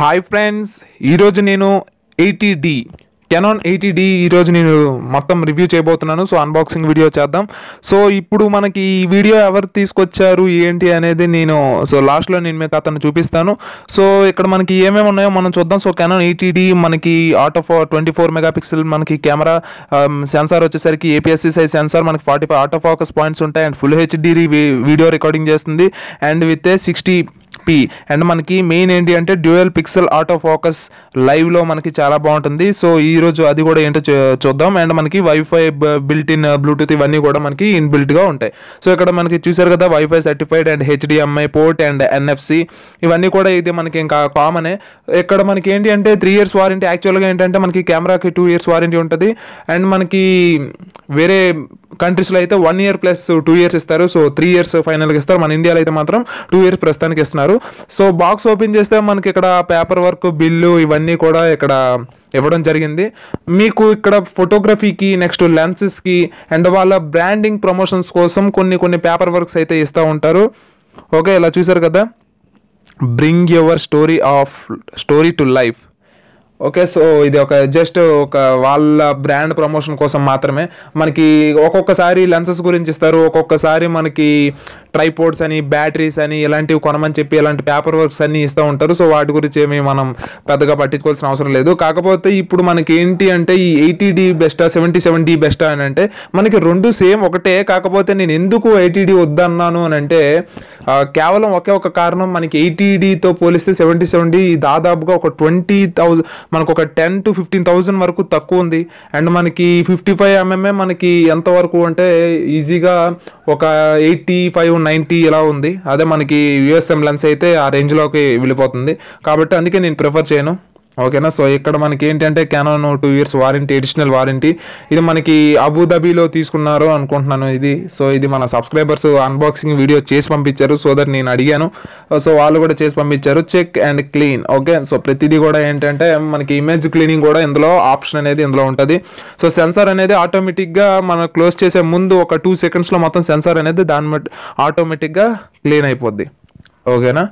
hi friends ఈరోజు నేను eighty D Canon eighty D ఈరోజు నేను మొత్తం రివ్యూ చేయబోతున్నాను సో అన్బాక్సింగ్ వీడియో చేద్దాం సో ఇప్పుడు మనకి ఈ వీడియో ఎవరు తీసుకొచ్చారు ఏంటి అనేది నేను సో లాస్ట్లో నేను మీకు అతను చూపిస్తాను సో ఇక్కడ మనకి ఏమేమి ఉన్నాయో మనం చూద్దాం సో కెనాన్ ఎయిటీ డి మనకి ఆటో ఫో ట్వంటీ ఫోర్ మెగాపిక్సెల్ మనకి కెమెరా సెన్సార్ వచ్చేసరికి ఏపీఎస్సి సైజ్ సెన్సార్ మనకి forty five auto focus points ఉంటాయి and full HD video recording చేస్తుంది and with a sixty p and మనకి మెయిన్ ఏంటి అంటే డ్యూయల్ పిక్సెల్ ఆటో ఫోకస్ లైవ్లో మనకి చాలా బాగుంటుంది సో ఈ రోజు అది కూడా ఏంటో చూ- చూద్దాం అండ్ మనకి వైఫై బిల్ట్ ఇన్ బ్లూటూత్ ఇవన్నీ కూడా మనకి ఇన్బిల్ట్గా ఉంటాయి సో ఇక్కడ మనకి చూసారు కదా WiFi certified and HDMI port and NFC ఇవన్నీ కూడా ఇది మనకి ఇంకా కామనే ఇక్కడ మనకి ఏంటి అంటే త్రీ ఇయర్స్ వారంటీ యాక్చువల్గా ఏంటంటే మనకి కెమెరాకి టూ ఇయర్స్ వారంటీ ఉంటుంది అండ్ మనకి వేరే కంట్రీస్లో అయితే one year plus two years ఇస్తారు సో త్రీ ఇయర్స్ ఫైనల్గా ఇస్తారు మన ఇండియాలో అయితే మాత్రం టూ ఇయర్స్ ప్రస్తుతానికి ఇస్తున్నారు సో బాక్స్ ఓపెన్ చేస్తే మనకి ఇక్కడ పేపర్ వర్క్ బిల్లు ఇవన్నీ కూడా ఇక్కడ ఇవ్వడం జరిగింది మీకు ఇక్కడ ఫోటోగ్రఫీకి నెక్స్ట్ లెన్సెస్కి అండ్ వాళ్ళ బ్రాండింగ్ ప్రమోషన్స్ కోసం కొన్ని కొన్ని పేపర్ వర్క్స్ అయితే ఇస్తూ ఉంటారు ఓకే ఇలా చూసారు కదా bring your story of story to life okay so ఇది ఒక జస్ట్ ఒక వాళ్ళ బ్రాండ్ ప్రమోషన్ కోసం మాత్రమే మనకి ఒక్కొక్కసారి లెన్సెస్ గురించి ఇస్తారు ఒక్కొక్కసారి మనకి ట్రైపోర్డ్స్ అని బ్యాటరీస్ అని ఇలాంటివి కొనమని చెప్పి ఇలాంటి పేపర్ వర్క్స్ అన్ని ఇస్తూ ఉంటారు సో వాటి గురించి ఏమి మనం పెద్దగా పట్టించుకోవాల్సిన అవసరం లేదు కాకపోతే ఇప్పుడు మనకి ఏంటి అంటే ఈ ఎయిటీ డి బెస్టా సెవెంటీ సెవెన్ డి బెస్టా అని అంటే మనకి రెండు సేమ్ ఒకటే కాకపోతే నేను ఎందుకు ఎయిటీ డి వద్దన్నాను అని అంటే ఆ, కేవలం ఒకే ఒక కారణం మనకి ఎయిటీ డితో పోలిస్తే సెవెంటీ సెవెన్ డి దాదాపుగా ఒక ట్వంటీ థౌజండ్ మనకు ఒక టెన్ టు ఫిఫ్టీన్ థౌజండ్ వరకు తక్కువ ఉంది అండ్ మనకి ఫిఫ్టీ ఫైవ్ ఎంఎంఏ మనకి ఎంత వరకు అంటే ఈజీగా ఒక ఎయిటీ ఫైవ్ నైంటీ ఇలా ఉంది అదే మనకి యుఎస్ఎం లెన్స్ అయితే ఆ రేంజ్లోకి వెళ్ళిపోతుంది కాబట్టి అందుకే నేను ప్రిఫర్ చేయను ఓకేనా సో ఇక్కడ మనకి ఏంటంటే Canon two years warranty additional warranty ఇది మనకి అబుదాబీలో తీసుకున్నారు అనుకుంటున్నాను ఇది సో ఇది మన సబ్స్క్రైబర్స్ అన్బాక్సింగ్ వీడియో చేసి పంపించారు సో దట్ నేను అడిగాను సో వాళ్ళు కూడా చేసి పంపించారు check and clean okay so ప్రతిదీ కూడా ఏంటంటే మనకి ఇమేజ్ క్లీనింగ్ కూడా ఇందులో ఆప్షన్ అనేది ఇందులో ఉంటుంది సో సెన్సార్ అనేది ఆటోమేటిక్గా మనం క్లోజ్ చేసే ముందు ఒక టూ సెకండ్స్లో మొత్తం సెన్సార్ అనేది దాని ఆటోమేటిక్గా క్లీన్ అయిపోద్ది ఓకేనా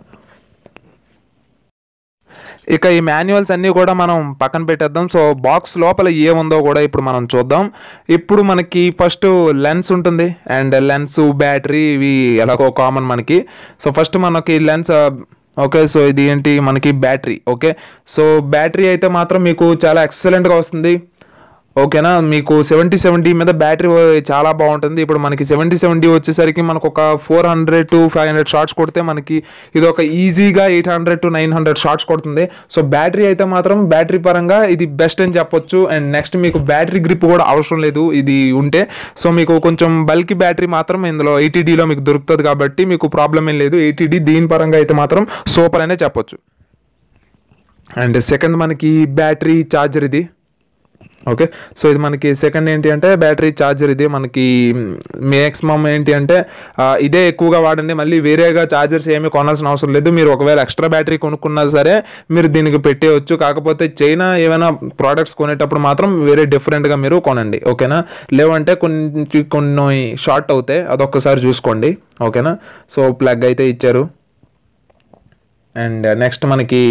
ఇక ఈ మాన్యువల్స్ అన్నీ కూడా మనం పక్కన పెట్టేద్దాం సో బాక్స్ లోపల ఏముందో కూడా ఇప్పుడు మనం చూద్దాం ఇప్పుడు మనకి ఫస్ట్ లెన్స్ ఉంటుంది అండ్ లెన్స్ బ్యాటరీ ఇవి ఎలాగో కామన్ మనకి సో ఫస్ట్ మనకి లెన్స్ ఓకే సో ఇది ఏంటి మనకి బ్యాటరీ ఓకే సో బ్యాటరీ అయితే మాత్రం మీకు చాలా ఎక్సలెంట్గా వస్తుంది ఓకేనా మీకు సెవెంటీ సెవెంటీ మీద బ్యాటరీ చాలా బాగుంటుంది ఇప్పుడు మనకి సెవెంటీ సెవెంటీ వచ్చేసరికి మనకు ఒక four hundred to five hundred shots కొడితే మనకి ఇది ఒక ఈజీగా eight hundred to nine hundred shots కొడుతుంది సో బ్యాటరీ అయితే మాత్రం బ్యాటరీ పరంగా ఇది బెస్ట్ అని చెప్పొచ్చు అండ్ నెక్స్ట్ మీకు బ్యాటరీ గ్రిప్ కూడా అవసరం లేదు ఇది ఉంటే సో మీకు కొంచెం బల్కి బ్యాటరీ మాత్రం ఇందులో ఎయిటీడీలో మీకు దొరుకుతుంది కాబట్టి మీకు ప్రాబ్లం ఏం లేదు ఎయిటీడీ దీని పరంగా అయితే మాత్రం సూపర్ అనే చెప్పొచ్చు అండ్ సెకండ్ మనకి బ్యాటరీ ఛార్జర్ ఇది ఓకే సో ఇది మనకి సెకండ్ ఏంటి అంటే బ్యాటరీ ఛార్జర్ ఇది మనకి మ్యాక్సిమం ఏంటి అంటే ఆ, ఇదే ఎక్కువగా వాడండి మళ్ళీ వేరేగా ఛార్జర్స్ ఏమీ కొనాల్సిన అవసరం లేదు మీరు ఒకవేళ ఎక్స్ట్రా బ్యాటరీ కొనుక్కున్నా సరే మీరు దీనికి పెట్టేయచ్చు కాకపోతే చైనా ఏమైనా ప్రోడక్ట్స్ కొనేటప్పుడు మాత్రం వేరే డిఫరెంట్గా మీరు కొనండి ఓకేనా లేవంటే కొన్ని కొన్ని షార్ట్ అవుతాయి అదొక్కసారి చూసుకోండి ఓకేనా సో ప్లగ్ అయితే ఇచ్చారు అండ్ నెక్స్ట్ మనకి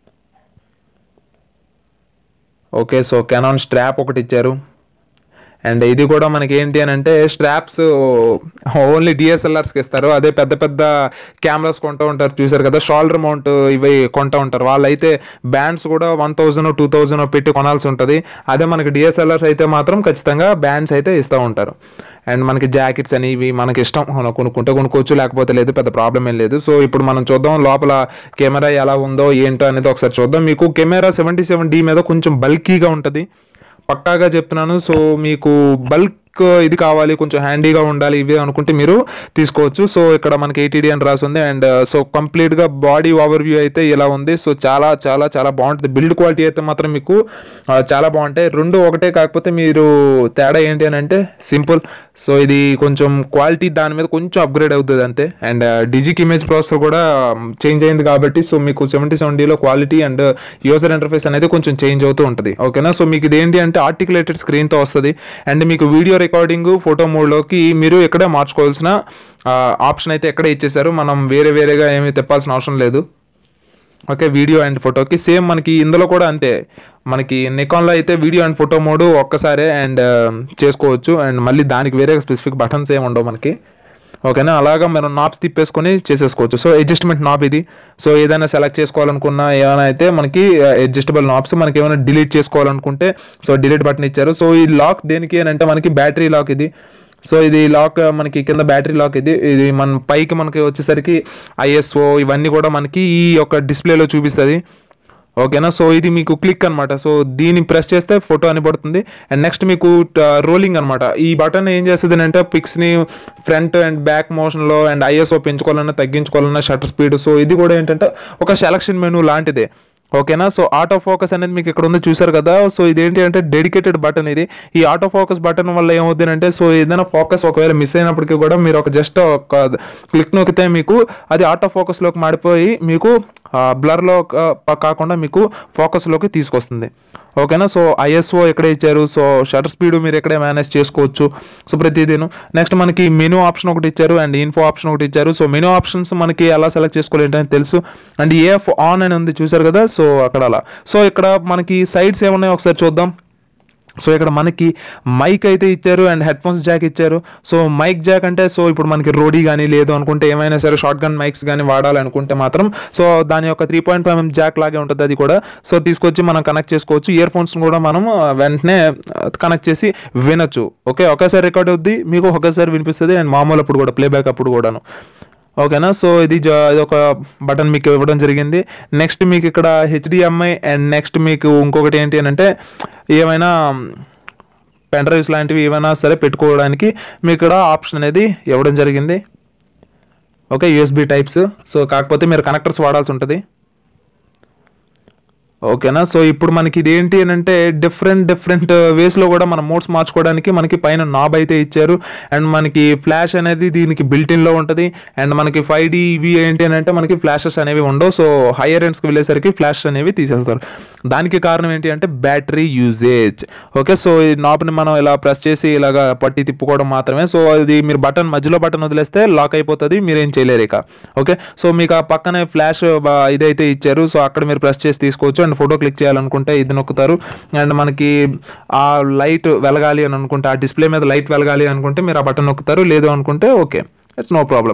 ఓకే సో కెనాన్ స్ట్రాప్ ఒకటి ఇచ్చారు అండ్ ఇది కూడా మనకి ఏంటి అని అంటే స్ట్రాప్స్ ఓన్లీ డిఎస్ఎల్ఆర్స్కి ఇస్తారు అదే పెద్ద పెద్ద కెమెరాస్ కొంటూ ఉంటారు చూసారు కదా షోల్డర్ మౌంట్ ఇవి కొంటూ ఉంటారు వాళ్ళైతే బ్యాండ్స్ కూడా వన్ థౌజండ్ టూ థౌజండ్ పెట్టి కొనాల్సి ఉంటుంది అదే మనకి డిఎస్ఎల్ఆర్స్ అయితే మాత్రం ఖచ్చితంగా బ్యాండ్స్ అయితే ఇస్తూ ఉంటారు అండ్ మనకి జాకెట్స్ అని ఇవి మనకి ఇష్టం మనం కొనుక్కుంటే కొనుక్కోవచ్చు లేకపోతే లేదు పెద్ద ప్రాబ్లం ఏం లేదు సో ఇప్పుడు మనం చూద్దాం లోపల కెమెరా ఎలా ఉందో ఏంటో అనేది ఒకసారి చూద్దాం మీకు కెమెరా సెవెంటీ సెవెన్ డి మీద కొంచెం బల్కీగా ఉంటుంది పక్కాగా చెప్తున్నాను సో మీకు బల్క్ ఇది కావాలి కొంచెం హ్యాండీగా ఉండాలి ఇవి అనుకుంటే మీరు తీసుకోవచ్చు సో ఇక్కడ మనకి ఎయిటీడీ అని రాసి ఉంది అండ్ సో కంప్లీట్గా బాడీ ఓవర్ వ్యూ అయితే ఇలా ఉంది సో చాలా చాలా చాలా బాగుంటుంది బిల్డ్ క్వాలిటీ అయితే మాత్రం మీకు ఆ, చాలా బాగుంటాయి రెండు ఒకటే కాకపోతే మీరు తేడా ఏంటి అని అంటే సింపుల్ సో ఇది కొంచెం క్వాలిటీ దాని మీద కొంచెం అప్గ్రేడ్ అవుతుంది అంతే అండ్ డిజిక్ ఇమేజ్ ప్రాసెసర్ కూడా చేంజ్ అయింది కాబట్టి సో మీకు సెవెంటీ సెవెన్ డీలో క్వాలిటీ అండ్ యూజర్ ఇంటర్ఫేస్ అనేది కొంచెం చేంజ్ అవుతూ ఉంటుంది ఓకేనా సో మీకు ఇది ఏంటి అంటే ఆర్టికులేటెడ్ స్క్రీన్తో వస్తుంది అండ్ మీకు వీడియో రికార్డింగ్ ఫోటో మోడ్లోకి మీరు ఇక్కడే మార్చుకోవాల్సిన ఆప్షన్ అయితే ఎక్కడే ఇచ్చేసారు మనం వేరే వేరేగా ఏమీ తెప్పాల్సిన అవసరం లేదు ఓకే వీడియో అండ్ ఫోటోకి సేమ్ మనకి ఇందులో కూడా అంతే మనకి నికాన్లో అయితే వీడియో అండ్ ఫోటో మోడ్ ఒక్కసారే అండ్ చేసుకోవచ్చు అండ్ మళ్ళీ దానికి వేరే స్పెసిఫిక్ బటన్స్ ఏమి ఉండవు మనకి ఓకేనా అలాగా మనం నాబ్స్ తిప్పేసుకొని చేసేసుకోవచ్చు సో అడ్జస్ట్మెంట్ నాబ్ ఇది సో ఏదైనా సెలెక్ట్ చేసుకోవాలనుకున్నా ఏమైనా అయితే మనకి అడ్జస్టబుల్ నాబ్స్ మనకి ఏమైనా డిలీట్ చేసుకోవాలనుకుంటే సో డిలీట్ బటన్ ఇచ్చారు సో ఈ లాక్ దేనికి అని అంటే మనకి బ్యాటరీ లాక్ ఇది సో ఇది లాక్ మనకి కింద బ్యాటరీ లాక్ ఇది ఇది మన పైకి మనకి వచ్చేసరికి ఐఎస్ఓ ఇవన్నీ కూడా మనకి ఈ యొక్క డిస్ప్లేలో చూపిస్తుంది ఓకేనా సో ఇది మీకు క్లిక్ అనమాట సో దీన్ని ప్రెస్ చేస్తే ఫోటో అని పడుతుంది అండ్ నెక్స్ట్ మీకు రోలింగ్ అనమాట ఈ బటన్ ఏం చేస్తుంది అంటే పిక్స్ని ఫ్రంట్ అండ్ బ్యాక్ మోషన్లో అండ్ ఐఎస్ఓ పెంచుకోవాలన్నా తగ్గించుకోవాలన్నా షటర్ స్పీడ్ సో ఇది కూడా ఏంటంటే ఒక సెలక్షన్ మెనూ లాంటిదే ఓకేనా సో ఆటో ఫోకస్ అనేది మీకు ఇక్కడ ఉందో చూసారు కదా సో ఇదేంటి అంటే డెడికేటెడ్ బటన్ ఇది ఈ ఆటో ఫోకస్ బటన్ వల్ల ఏమవుతుంది అంటే సో ఏదైనా ఫోకస్ ఒకవేళ మిస్ అయినప్పటికీ కూడా మీరు ఒక జస్ట్ ఒక క్లిక్ నొక్కితే మీకు అది ఆటో ఫోకస్లోకి మాడిపోయి మీకు బ్లర్లో కాకుండా మీకు ఫోకస్లోకి తీసుకొస్తుంది ఓకేనా సో ఐఎస్ఓ ఎక్కడ ఇచ్చారు సో షటర్ స్పీడ్ మీరు ఎక్కడే మేనేజ్ చేసుకోవచ్చు సో ప్రతిదీను నెక్స్ట్ మనకి మెనూ ఆప్షన్ ఒకటి ఇచ్చారు అండ్ ఇన్ఫో ఆప్షన్ ఒకటి ఇచ్చారు సో మెనూ ఆప్షన్స్ మనకి ఎలా సెలెక్ట్ చేసుకోవాలి ఏంటని తెలుసు అండ్ ఏఎఫ్ ఆన్ అని ఉంది చూసారు కదా సో అక్కడ అలా సో ఇక్కడ మనకి సైడ్స్ ఏమున్నాయో ఒకసారి చూద్దాం సో ఇక్కడ మనకి మైక్ అయితే ఇచ్చారు అండ్ హెడ్ ఫోన్స్ జాక్ ఇచ్చారు సో మైక్ జాక్ అంటే సో ఇప్పుడు మనకి రోడీ కానీ లేదు అనుకుంటే ఏమైనా సరే షార్ట్ గన్ మైక్స్ కానీ వాడాలనుకుంటే మాత్రం సో దాని యొక్క three point five mm jack లాగే ఉంటుంది అది కూడా సో తీసుకొచ్చి మనం కనెక్ట్ చేసుకోవచ్చు ఇయర్ ఫోన్స్ కూడా మనం వెంటనే కనెక్ట్ చేసి వినొచ్చు ఓకే ఒకేసారి రికార్డ్ అవుద్ది మీకు ఒకేసారి వినిపిస్తుంది అండ్ మామూలు అప్పుడు కూడా ప్లేబ్యాక్ అప్పుడు కూడాను ఓకేనా సో ఇది జ- ఇది ఒక బటన్ మీకు ఇవ్వడం జరిగింది నెక్స్ట్ మీకు ఇక్కడ హెచ్డిఎంఐ అండ్ నెక్స్ట్ మీకు ఇంకొకటి ఏంటి అని అంటే ఏమైనా పెన్ డ్రైవ్స్ లాంటివి ఏమైనా సరే పెట్టుకోవడానికి మీకు ఇక్కడ ఆప్షన్ అనేది ఇవ్వడం జరిగింది ఓకే యూఎస్బి టైప్స్ సో కాకపోతే మీరు కనెక్టర్స్ వాడాల్సి ఉంటుంది ఓకేనా సో ఇప్పుడు మనకి ఇది ఏంటి అని అంటే డిఫరెంట్ డిఫరెంట్ వేస్లో కూడా మన మోడ్స్ మార్చుకోవడానికి మనకి పైన నాబ్ అయితే ఇచ్చారు అండ్ మనకి ఫ్లాష్ అనేది దీనికి built in లో ఉంటుంది అండ్ మనకి ఫైవ్ డి ఇవి ఏంటి అని అంటే మనకి ఫ్లాషెస్ అనేవి ఉండవు సో హైయర్ ఎండ్స్కి వెళ్ళేసరికి ఫ్లాష్ అనేవి తీసేస్తారు దానికి కారణం ఏంటి అంటే బ్యాటరీ యూజేజ్ ఓకే సో ఈ నాబ్ని మనం ఇలా ప్రెస్ చేసి ఇలాగా పట్టి తిప్పుకోవడం మాత్రమే సో అది మీరు బటన్ మధ్యలో బటన్ వదిలేస్తే లాక్ అయిపోతుంది మీరేం చేయలేరు ఇక ఓకే సో మీకు ఆ పక్కనే ఫ్లాష్ ఇదైతే ఇచ్చారు సో అక్కడ మీరు ప్రెస్ చేసి తీసుకోవచ్చు అండ్ ఫోటో క్లిక్ చేయాలనుకుంటే ఇది నొక్కుతారు అండ్ మనకి ఆ లైట్ వెలగాలి అని అనుకుంటే ఆ డిస్ప్లే మీద లైట్ వెలగాలి అనుకుంటే మీరు ఆ బటన్ నొక్కుతారు లేదు అనుకుంటే okay it's no problem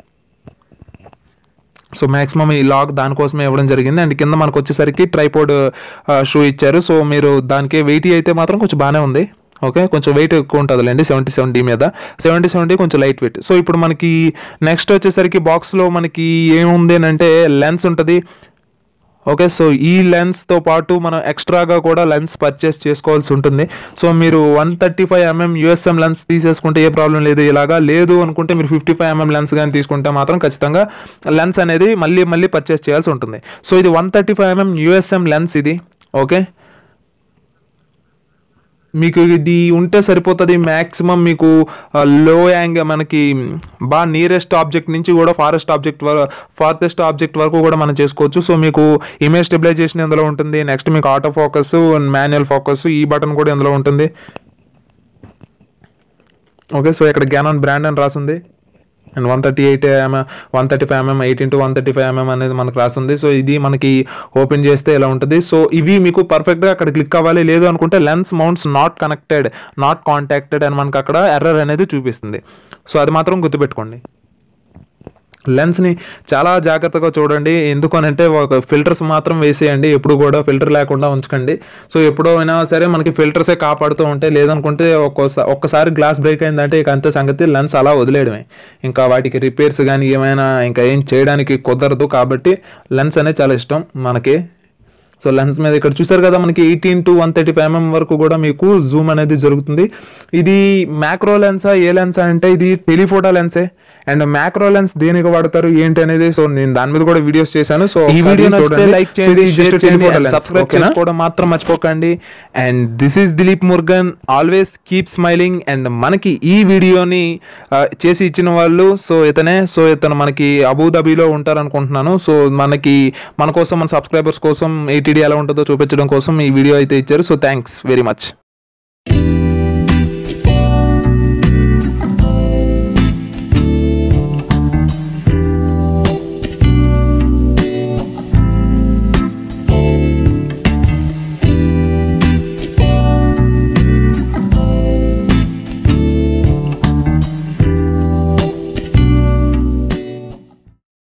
so maximum ఈ లాక్ దానికోసమే ఇవ్వడం జరిగింది అండ్ కింద మనకు వచ్చేసరికి ట్రైపోర్డ్ షూ ఇచ్చారు సో మీరు దానికి వెయిట్ అయితే మాత్రం కొంచెం బాగానే ఉంది ఓకే కొంచెం వెయిట్ ఎక్కువ ఉంటుందిలేండి సెవెంటీ సెవెన్ డి మీద సెవెంటీ సెవెన్ డి కొంచెం లైట్ వెయిట్ సో ఇప్పుడు మనకి నెక్స్ట్ వచ్చేసరికి బాక్స్లో మనకి ఏముంది అని అంటే లెన్స్ ఉంటుంది ఓకే సో ఈ లెన్స్తో పాటు మనం ఎక్స్ట్రాగా కూడా లెన్స్ పర్చేస్ చేసుకోవాల్సి ఉంటుంది సో మీరు one thirty five mm USM lens తీసేసుకుంటే ఏ ప్రాబ్లం లేదు ఇలాగా లేదు అనుకుంటే మీరు ఫిఫ్టీ ఫైవ్ ఎంఎం లెన్స్ కానీ తీసుకుంటే మాత్రం ఖచ్చితంగా లెన్స్ అనేది మళ్ళీ మళ్ళీ పర్చేస్ చేయాల్సి ఉంటుంది సో ఇది one thirty five mm USM lens ఇది ఓకే మీకు ఇది ఉంటే సరిపోతుంది మ్యాక్సిమం మీకు లో యాంగ్ మనకి బాగా నియరెస్ట్ ఆబ్జెక్ట్ నుంచి కూడా ఫారెస్ట్ ఆబ్జెక్ట్ ఫారెస్ట్ ఆబ్జెక్ట్ వరకు కూడా మనం చేసుకోవచ్చు సో మీకు ఇమేజ్ స్టెబిలైజేషన్ ఇందులో ఉంటుంది నెక్స్ట్ మీకు ఆటో ఫోకస్ మాన్యువల్ ఫోకస్ ఈ బటన్ కూడా ఇందులో ఉంటుంది ఓకే సో ఇక్కడ గ్యానాన్ బ్రాండ్ అని రాసింది and one thirty eight mm one thirty five mm eighteen to one thirty five mm అనేది మనకు రాసింది సో ఇది మనకి ఓపెన్ చేస్తే ఇలా ఉంటుంది సో ఇవి మీకు పర్ఫెక్ట్గా అక్కడ క్లిక్ అవ్వాలి లేదు అనుకుంటే lens mounts not connected not contacted అని మనకు అక్కడ ఎర్రర్ అనేది చూపిస్తుంది సో అది మాత్రం గుర్తుపెట్టుకోండి లెన్స్ని చాలా జాగ్రత్తగా చూడండి ఎందుకనంటే ఒక ఫిల్టర్స్ మాత్రం వేసేయండి ఎప్పుడు కూడా ఫిల్టర్ లేకుండా ఉంచకండి సో ఎప్పుడో అయినా సరే మనకి ఫిల్టర్సే కాపాడుతూ ఉంటాయి లేదనుకుంటే ఒక్కోసారి ఒక్కసారి గ్లాస్ బ్రేక్ అయిందంటే ఇక అంతే సంగతి లెన్స్ అలా వదిలేయడమే ఇంకా వాటికి రిపేర్స్ కానీ ఏమైనా ఇంకా ఏం చేయడానికి కుదరదు కాబట్టి లెన్స్ అనేది చాలా ఇష్టం మనకి సో లెన్స్ మీద ఇక్కడ చూసారు కదా మనకి eighteen to one thirty five mm వరకు కూడా మీకు జూమ్ అనేది జరుగుతుంది ఇది మ్యాక్రో లెన్సా ఏ లెన్సా అంటే ఇది టెలిఫోటో లెన్సే అండ్ మ్యాక్రో లెన్స్ దేనికి వాడతారు ఏంటి అనేది సో నేను దాని మీద కూడా వీడియోస్ చేశాను సో ఈ వీడియో నచ్చితే లైక్ చేయండి షేర్ చేయండి సబ్స్క్రైబ్ చేసుకోవడం మాత్రం మర్చిపోకండి and this is Dilip Murugan always keep smiling and మనకి ఈ వీడియోని ఆ, చేసి ఇచ్చిన వాళ్ళు సో ఇతనే సో ఇతను మనకి అబుదాబిలో ఉంటారనుకుంటున్నాను సో మనకి మన కోసం మన సబ్స్క్రైబర్స్ కోసం ఏటీడీ ఎలా ఉంటుందో చూపించడం కోసం ఈ వీడియో అయితే ఇచ్చారు సో థ్యాంక్స్ వెరీ మచ్